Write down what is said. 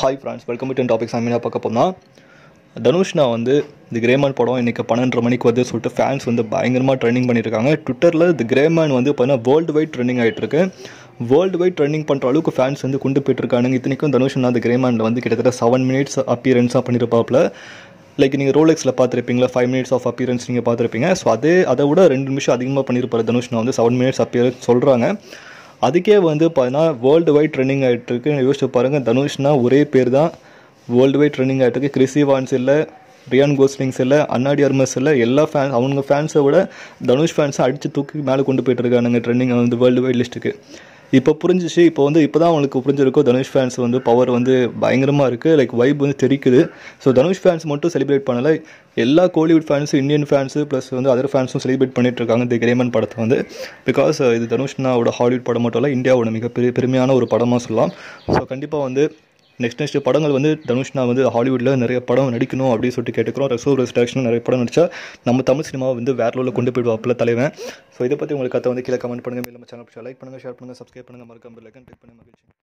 hi friends welcome to topics ஐமீனா பார்க்க போனால் தனுஷ்னா வந்து தி கிரேமேன் படம் இன்றைக்கி பன்னெண்டரை மணிக்கு வந்து சொல்லிட்டு ஃபேன்ஸ் வந்து பயங்கரமாக ட்ரெண்டிங் பண்ணியிருக்காங்க ட்விட்டரில் தி கிரேமேன் வந்து பார்த்தீங்கன்னா வேர்ல்டு வைட் ட்ரெண்டிங் ஆகிட்டு இருக்கு வேர்ல்டு வைட் ட்ரெண்டிங் பண்ணுற அளவுக்கு ஃபேன்ஸ் வந்து கொண்டு போயிட்டுருக்கானுங்க இத்தனைக்கும் தனுஷ்னா அந்த கிரேமேனில் வந்து கிட்டத்தட்ட செவன் மினிட்ஸ் அப்பியரன்ஸாக பண்ணியிருப்பாப்புல லைக் நீங்கள் ரோலெக்ஸில் பார்த்துருப்பீங்களா ஃபைவ் மினிட்ஸ் ஆஃப் அப்பியரன்ஸ் நீங்கள் பார்த்துருப்பீங்க ஸோ அதே அதை விட ரெண்டு நிமிஷம் அதிகமாக பண்ணியிருப்பாரு தனுஷ்னா வந்து செவன் மினிட்ஸ் அப்பியரன்ஸ் சொல்கிறாங்க அதுக்கே வந்து பார்த்தீங்கன்னா வேர்ல்டு வைட் ட்ரெண்டிங் ஆகிட்டு இருக்கு யோசிச்சு பாருங்கள் தனுஷ்னா ஒரே பேர் தான் வேர்ல்டு வைட் ட்ரெண்டிங் ஆகிட்டு இருக்கு கிறிஸ் இவான்ஸ் இல்லை ரியான் கோஸ்லிங்ஸ் இல்லை அன்னாடி அர்மஸ் இல்லை எல்லா ஃபேன்ஸ் அவங்க ஃபேன்ஸை விட தனுஷ் ஃபேன்ஸை அடித்து தூக்கி மேலே கொண்டு போயிட்டு இருக்கானுங்க ட்ரெண்டிங் வந்து வேர்ல்டு வைட் லிஸ்ட்டுக்கு இப்போ புரிஞ்சிச்சு இப்போ வந்து இப்போ தான் அவங்களுக்கு புரிஞ்சிருக்கோ தனுஷ் ஃபேன்ஸ் வந்து பவர் வந்து பயங்கரமாக இருக்குது லைக் வைப் வந்து தெரிக்குது ஸோ தனுஷ் ஃபேன்ஸ் மட்டும் செலிப்ரேட் பண்ணலை எல்லா கோலிவுட் ஃபேன்ஸும் இந்தியன் ஃபேன்ஸு ப்ளஸ் வந்து அதர் ஃபேன்ஸும் செலிப்ரேட் பண்ணிட்டு இருக்காங்க தி கிரேமன் படத்தை வந்து பிகாஸ் இது தனுஷ்னாவோட ஹாலிவுட் படம் மட்டும் இல்லை இந்தியாவோட மிகப்பெரிய பெருமையான ஒரு படமாக சொல்லலாம் ஸோ கண்டிப்பாக வந்து நெக்ஸ்ட் நெக்ஸ்ட் படங்கள் வந்து தனுஷ்னா வந்து ஹாலிவுட்டில் நிறைய படம் நடிக்கணும் அப்படின்னு சொல்லிட்டு கேட்டுக்கிறோம் ரசோ ரெஸ்டாக்ஷன் நிறைய படம் நடிச்சா நம்ம தமிழ் சினிமாவை வந்து வேற லெவலில் கொண்டு போயிடுவாப்பில் தலைவன் ஸோ இதை பற்றி உங்களுக்கு கதை வந்து கீழே கமெண்ட் பண்ணுங்கள் நம்ம சேனல் லைக் பண்ணுங்கள் ஷேர் பண்ணுங்கள் சப்ஸ்கிரைப் பண்ணுங்கள் மறக்காம லைக் கிளிக் பண்ணி மகிழ்ச்சி